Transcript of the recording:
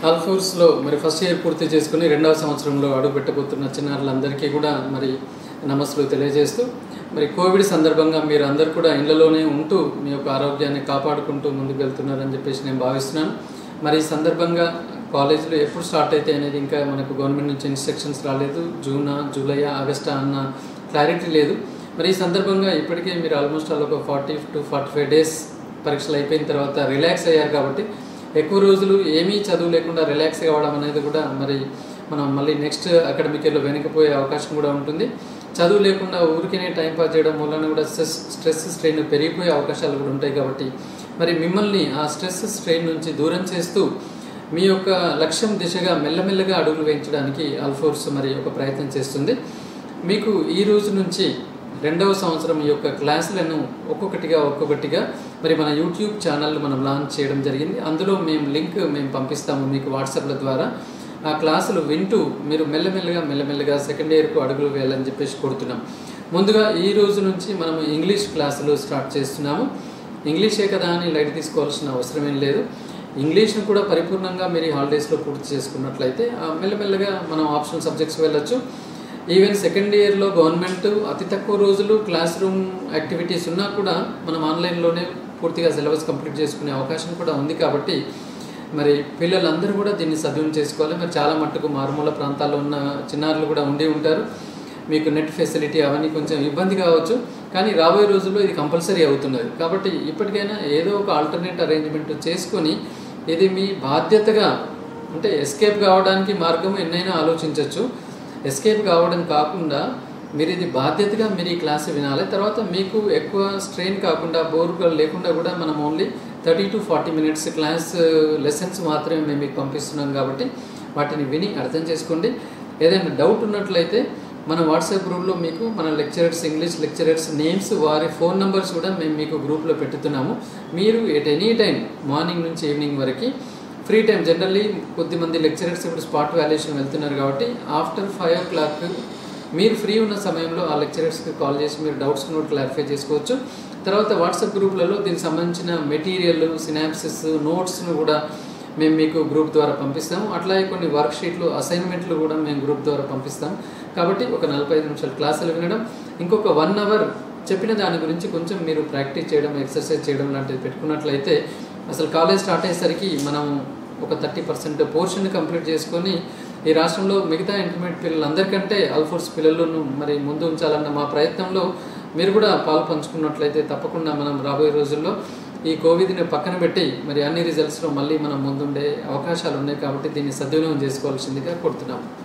ఆల్ఫోర్స్లో మరి first year పూర్తి చేసుకుని రెండవ సంవత్సరంలో అడుగు పెట్టబోతున్న చిన్నారులందరికీ కూడా మరి నమస్సులు తెలియజేస్తూ మరి కోవిడ్ సందర్భంగా మీరు అందరు కూడా ఇళ్లలోనే ఉంటూ మీ యొక్క ఆరోగ్యాన్ని కాపాడుకుంటూ ముందుకు వెళ్తున్నారని చెప్పేసి నేను భావిస్తున్నాను మరి ఈ సందర్భంగా కాలేజీలు ఎప్పుడు స్టార్ట్ అవుతాయి అనేది ఇంకా మనకు గవర్నమెంట్ నుంచి ఇన్స్ట్రక్షన్స్ రాలేదు జూనా జూలై ఆగస్టా అన్న క్లారిటీ లేదు మరి ఈ సందర్భంగా ఇప్పటికే మీరు ఆల్మోస్ట్ ఆల్ ఒక forty two forty five days పరీక్షలు అయిపోయిన తర్వాత రిలాక్స్ అయ్యారు కాబట్టి ఎక్కువ రోజులు ఏమీ చదువు లేకుండా రిలాక్స్ కావడం అనేది కూడా మరి మనం మళ్ళీ నెక్స్ట్ అకాడమిక్ ఇయర్లో వెనకపోయే అవకాశం కూడా ఉంటుంది చదువు లేకుండా ఊరికేనే టైం పాస్ చేయడం వలన కూడా స్ట్రెస్ స్ట్రెస్ స్ట్రెయిన్ పెరిగిపోయే అవకాశాలు కూడా ఉంటాయి కాబట్టి మరి మిమ్మల్ని ఆ స్ట్రెస్ స్ట్రెయిన్ నుంచి దూరం చేస్తూ మీ యొక్క లక్ష్యం దిశగా మెల్లమెల్లగా అడుగులు వేయించడానికి అల్ఫోర్స్ మరి ఒక ప్రయత్నం చేస్తుంది మీకు ఈ రోజు నుంచి రెండవ సంవత్సరం ఈ యొక్క క్లాసులను ఒక్కొక్కటిగా ఒక్కొక్కటిగా మరి మన యూట్యూబ్ ఛానల్ మనం లాంచ్ చేయడం జరిగింది అందులో మేము లింక్ మేము పంపిస్తాము మీకు వాట్సాప్ల ద్వారా ఆ క్లాసులు వింటూ మీరు మెల్లమెల్లగా మెల్లమెల్లగా సెకండ్ ఇయర్కు అడుగులు వేయాలని చెప్పేసి కోరుతున్నాం ముందుగా ఈ రోజు నుంచి మనం ఇంగ్లీష్ క్లాసులు స్టార్ట్ చేస్తున్నాము ఇంగ్లీషే కదా అని లైట్ తీసుకోవాల్సిన అవసరం ఏం లేదు ఇంగ్లీష్ను కూడా పరిపూర్ణంగా మీరు ఈ హాలిడేస్లో పూర్తి చేసుకున్నట్లయితే ఆ మెల్లమెల్లగా మనం ఆప్షనల్ సబ్జెక్ట్స్ వెళ్ళొచ్చు ఈవెన్ సెకండ్ ఇయర్లో గవర్నమెంట్ అతి తక్కువ రోజులు క్లాస్ రూమ్ యాక్టివిటీస్ ఉన్నా కూడా మనం ఆన్లైన్లోనే పూర్తిగా సిలబస్ కంప్లీట్ చేసుకునే అవకాశం కూడా ఉంది కాబట్టి మరి పిల్లలందరూ కూడా దీన్ని సద్వినియోగం చేసుకోవాలి మరి చాలా మట్టుకు మారుమూల ప్రాంతాల్లో ఉన్న చిన్నారులు కూడా ఉండి ఉంటారు మీకు నెట్ ఫెసిలిటీ అవన్నీ కొంచెం ఇబ్బంది కావచ్చు కానీ రాబోయే రోజుల్లో ఇది కంపల్సరీ అవుతున్నది కాబట్టి ఇప్పటికైనా ఏదో ఒక ఆల్టర్నేట్ అరేంజ్మెంట్ చేసుకొని ఇది మీ బాధ్యతగా అంటే ఎస్కేప్ కావడానికి మార్గం ఎన్నైనా ఆలోచించవచ్చు ఎస్కేప్ కావడం కాకుండా మీరు ఇది బాధ్యతగా మీరు ఈ క్లాస్ వినాలి తర్వాత మీకు ఎక్కువ స్ట్రెయిన్ కాకుండా బోర్గా లేకుండా కూడా మనం only thirty to forty minutes class lessons మాత్రమే మేము మీకు పంపిస్తున్నాం కాబట్టి వాటిని విని అర్థం చేసుకోండి ఏదైనా డౌట్ ఉన్నట్లయితే మన వాట్సాప్ గ్రూప్లో మీకు మన లెక్చరర్స్ ఇంగ్లీష్ లెక్చరర్స్ నేమ్స్ వారి ఫోన్ నెంబర్స్ కూడా మేము మీకు గ్రూప్లో పెట్టుతున్నాము మీరు ఎట్ ఎనీ టైం మార్నింగ్ నుంచి ఈవినింగ్ వరకు ఫ్రీ టైం జనరల్లీ కొద్దిమంది లెక్చరర్స్ ఇప్పుడు స్పాట్ వాల్యుయేషన్ వెళ్తున్నారు కాబట్టి ఆఫ్టర్ ఫైవ్ ఓ క్లాక్ మీరు ఫ్రీ ఉన్న సమయంలో ఆ లెక్చరర్స్కి కాల్ చేసి మీరు డౌట్స్ కూడా క్లారిఫై చేసుకోవచ్చు తర్వాత వాట్సాప్ గ్రూప్లలో దీనికి సంబంధించిన మెటీరియల్ సినాప్సిస్ నోట్స్ను కూడా మేము మీకు గ్రూప్ ద్వారా పంపిస్తాము అట్లాగే కొన్ని వర్క్ షీట్లు అసైన్మెంట్లు కూడా మేము గ్రూప్ ద్వారా పంపిస్తాం కాబట్టి ఒక నలభై ఐదు నిమిషాలు క్లాసులు వినడం ఇంకొక వన్ అవర్ చెప్పిన దాని గురించి కొంచెం మీరు ప్రాక్టీస్ చేయడం ఎక్సర్సైజ్ చేయడం లాంటిది పెట్టుకున్నట్లయితే అసలు కాలేజ్ స్టార్ట్ అయ్యేసరికి మనం ఒక థర్టీ పర్సెంట్ పోర్షన్ కంప్లీట్ చేసుకొని ఈ రాష్ట్రంలో మిగతా ఇంటర్మీడియట్ పిల్లలందరికంటే అల్ఫోర్స్ పిల్లలను మరి ముందు ఉంచాలన్న మా ప్రయత్నంలో మీరు కూడా పాలు పంచుకున్నట్లయితే తప్పకుండా మనం రాబోయే రోజుల్లో ఈ కోవిడ్ని పక్కన పెట్టి మరి అన్ని రిజల్ట్స్లో మళ్ళీ మనం ముందుండే అవకాశాలు ఉన్నాయి కాబట్టి దీన్ని సద్వినియోగం చేసుకోవాల్సిందిగా కోరుతున్నాము